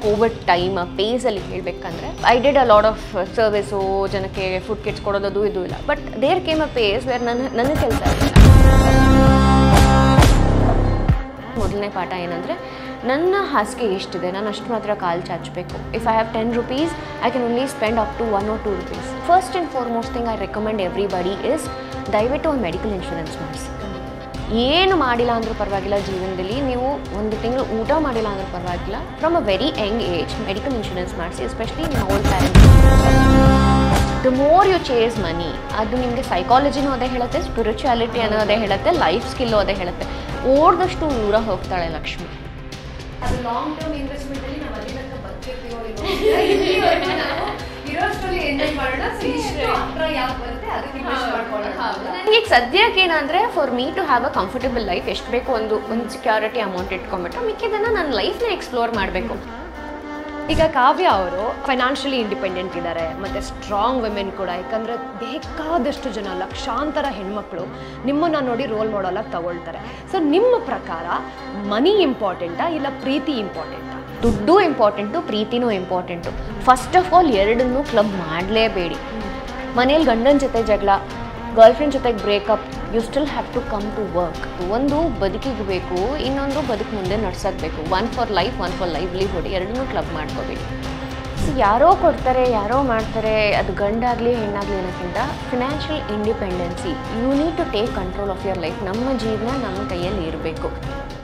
Covid time ಆ ಪೇಸಲ್ಲಿ ಹೇಳಬೇಕಂದ್ರೆ I did a lot of service ಜನಕ್ಕೆ ಫುಡ್ ಕಿಟ್ಸ್ ಕೊಡೋದು ಇದು ಇಲ್ಲ but there came a phase where ನನ್ನ ನನ್ನ ಕೆಲಸ ಮೊದಲನೇ ಪಾಠ ಏನಂದರೆ ನನ್ನ ಹಾಸಿಗೆ ಎಷ್ಟಿದೆ ನಾನು ಅಷ್ಟು ಮಾತ್ರ ಕಾಲು ಚಾಚಬೇಕು if I have ten rupees I can only spend up to one or two rupees first and foremost thing I recommend everybody is ದಯವಿಟ್ಟು ಒಂದು ಮೆಡಿಕಲ್ ಇನ್ಶೂರೆನ್ಸ್ ಮಾಡಿಸಿ ಏನು ಮಾಡಿಲ್ಲ ಅಂದ್ರೂ ಪರವಾಗಿಲ್ಲ ಜೀವನದಲ್ಲಿ ನೀವು ಒಂದು ತಿಂಗಳು ಊಟ ಮಾಡಿಲ್ಲ ಅಂದ್ರೂ ಪರವಾಗಿಲ್ಲ from a very young age medical insurance ಮಾಡಿಸಿ ಎಸ್ಪೆಷಲಿ ನಿಮ್ಮ old parents the more you chase money ಅದು ನಿಮಗೆ ಸೈಕಾಲಜಿನೂ ಅದೇ ಹೇಳುತ್ತೆ ಸ್ಪಿರಿಚುಯಾಲಿಟಿ ಅನ್ನೋದೇ ಹೇಳುತ್ತೆ ಲೈಫ್ ಸ್ಕಿಲ್ಲು ಅದೇ ಹೇಳುತ್ತೆ ಓಡ್ದಷ್ಟು ದೂರ ಹೋಗ್ತಾಳೆ ಲಕ್ಷ್ಮಿ ಅದು ಲಾಂಗ್ ಟರ್ಮ್ ಇನ್ವೆಸ್ಟ್ಮೆಂಟ್ ಅಲ್ಲಿ ನಾವು ಅಲ್ಲಿ ತನಕ ಬರ್ತಿರ್ತೀವೋ ಇಲ್ವೋ ನಾವು ಇರೋಷ್ಟರಲ್ಲಿ ಎಂಜಾಯ್ ಮಾಡೋಣ ಸೊ ಇಷ್ಟು ಹತ್ರ ಯಾವ್ದು ಬರುತ್ತೆ ಅದಕ್ಕೆ ಇನ್ವೆಸ್ಟ್ ಮಾಡ್ಕೊಳ್ಳೋಣ ನನಗೆ ಈಗ ಸದ್ಯಕ್ಕೆ ಏನಂದರೆ for me to have a comfortable life ಎಷ್ಟು ಬೇಕು ಒಂದು ಒಂದು ಸೆಕ್ಯೂರಿಟಿ ಅಮೌಂಟ್ ಇಟ್ಕೊಂಬಿಟ್ಟು ಮಿಕ್ಕಿದ್ದನ್ನು ನನ್ನ ಲೈಫ್ನ ಎಕ್ಸ್ಪ್ಲೋರ್ ಮಾಡಬೇಕು ಈಗ ಕಾವ್ಯ ಅವರು ಫೈನಾನ್ಷಿಯಲಿ ಇಂಡಿಪೆಂಡೆಂಟ್ ಇದ್ದಾರೆ ಮತ್ತು ಸ್ಟ್ರಾಂಗ್ ವುಮೆನ್ ಕೂಡ ಯಾಕಂದರೆ ಬೇಕಾದಷ್ಟು ಜನ ಲಕ್ಷಾಂತರ ಹೆಣ್ಮಕ್ಳು ನಿಮ್ಮನ್ನು ನೋಡಿ ರೋಲ್ ಮಾಡಲ್ ಆಗಿ ತಗೊಳ್ತಾರೆ ಸೊ ನಿಮ್ಮ ಪ್ರಕಾರ ಮನಿ ಇಂಪಾರ್ಟೆಂಟಾ ಇಲ್ಲ ಪ್ರೀತಿ ಇಂಪಾರ್ಟೆಂಟಾ ದುಡ್ಡು ಇಂಪಾರ್ಟೆಂಟು ಪ್ರೀತಿನೂ ಇಂಪಾರ್ಟೆಂಟು ಫಸ್ಟ್ ಆಫ್ ಆಲ್ ಎರಡನ್ನೂ ಕ್ಲಬ್ ಮಾಡಲೇಬೇಡಿ ಮನೇಲಿ ಗಂಡನ ಜೊತೆ ಜಗಳ ಗರ್ಲ್ ಫ್ರೆಂಡ್ ಜೊತೆಗೆ breakup you still have to come to work ಒಂದು ಬದುಕಿಗೆ ಬೇಕು ಇನ್ನೊಂದು ಬದುಕು ಮುಂದೆ ನಡ್ಸೋಕೆ ಬೇಕು one for life one for livelihood ಎರಡನ್ನೂ ಕ್ಲಬ್ ಮಾಡ್ಕೋಬೇಡಿ ಸೊ ಯಾರೋ ಕೊಡ್ತಾರೆ ಯಾರೋ ಮಾಡ್ತಾರೆ ಅದು ಗಂಡಾಗಲಿ ಹೆಣ್ಣಾಗಲಿ ಅನ್ನೋಕ್ಕಿಂತ financial independency you need to take control of your life ನಮ್ಮ ಜೀವನ ನಮ್ಮ ಕೈಯಲ್ಲಿ ಇರಬೇಕು